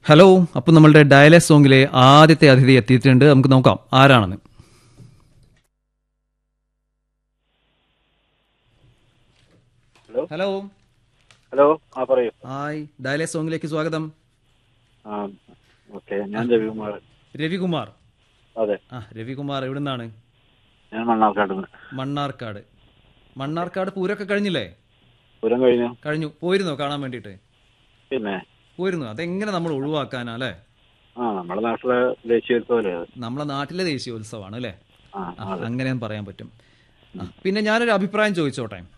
hello അപ്പം നമ്മളുടെ dial us സോങ്ങിലെ ആദ്യത്തെ അതിഥി എത്തിയിട്ടുണ്ട് നമുക്ക് നോക്കാം ആരാണെന്ന് ഹലോ ഹലോ ഹലോ ആ പറയൂ ഹായ് ഡയലസ് സോങ്ങിലേക്ക് സ്വാഗതം ആ ഓക്കെ ഞാൻ രവികുമാർ രവികുമാർ അതെ ആ രവികുമാർ എവിടെ നിന്നാണ് ഞാൻ മണ്ണാർക്കാട് നിന്ന് മണ്ണാർക്കാട് മണ്ണാർക്കാട് പൂരമൊക്കെ കഴിഞ്ഞില്ലേ പുരം കഴിഞ്ഞു കഴിഞ്ഞു പോയിരുന്നോ കാണാൻ വേണ്ടിയിട്ട് പിന്നെ പോയിരുന്നു അതെങ്ങനെ നമ്മൾ ഒഴിവാക്കാനാ അല്ലേ ആ നമ്മുടെ നാട്ടിലെ ദേശീയോത്സവല്ലേ അത് നമ്മളെ നാട്ടിലെ ദേശീയോത്സവമാണ് അല്ലേ ആ ആ, അതെ അങ്ങനെ പറയാൻ പറ്റും ആ, പിന്നെ ഞാനൊരു അഭിപ്രായം ചോദിച്ചോട്ടെ